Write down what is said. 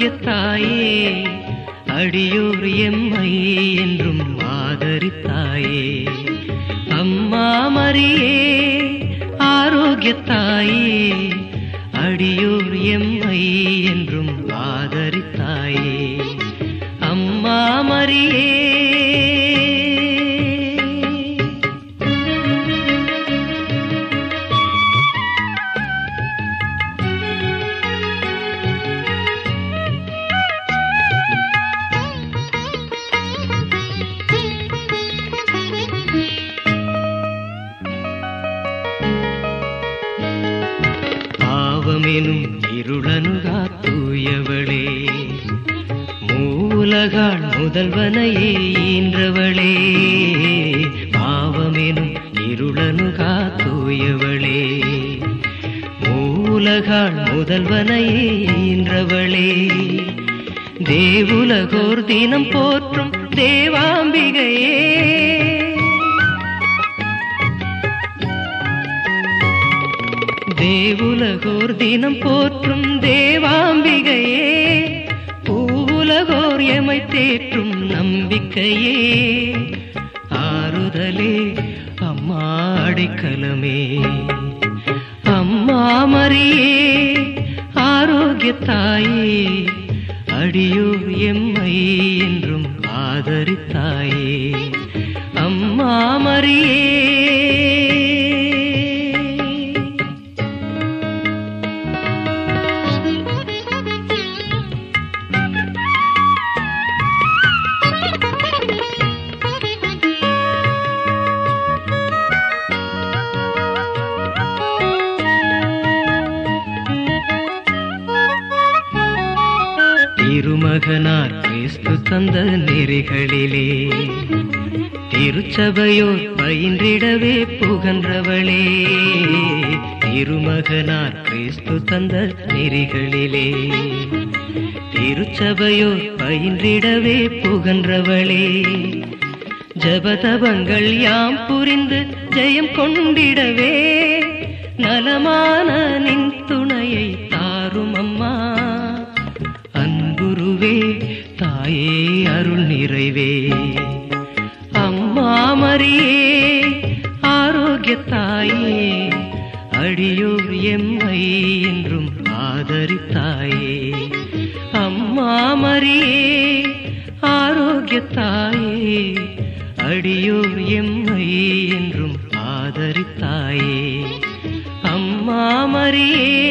ஆரோக்கியத்தாயே அடியோர் எம்மை என்றும் ஆதரித்தாயே அம்மா மரியே ஆரோக்கியத்தாயே அடியோர் எம்மை என்றும் ஆதரித்தாயே அம்மா மரியே பாவமெனும் இருளனுகா தூயவளே மூலகாள் முதல்வனையே ஈன்றவளே பாவமெனும் இருளனுகா தூயவளே மூலகாள் முதல்வனையே ஈன்றவளே தேவுலகோர் தினம் போற்றும் தேவாம்பிகையே தேவுலகோர் தினம் போற்றும் தேவாம்பிகையே பூவுலகோர் எமை தேற்றும் நம்பிக்கையே ஆறுதலே அம்மா அடைக்கலமே அம்மா மரியே ஆரோக்கியத்தாயே அடியோர் எம்மை என்றும் ஆதரித்தாயே அம்மா மரியே திருமகனார் கிறிஸ்து தந்த நெறிகளிலே திருச்சபையோர் பயின்றிடவே புகன்றவளே திருமகனார் கிறிஸ்து தந்த நெறிகளிலே திருச்சபையோர் பயின்றிடவே புகன்றவளே ஜபதபங்கள் யாம் புரிந்து ஜெயம் கொண்டிடவே நலமான நின் துணையை தாரும் அம்மா அன்புருவே தாயே அருள் நிறைவே அம்மா மரியே ஆரோக்கியத்தாயே அடியோர் எம்மை என்றும் ஆதரித்தாயே அம்மா மரியே ஆரோக்கியத்தாயே அடியோர் எம்மை என்றும் ஆதரித்தாயே அம்மா மரியே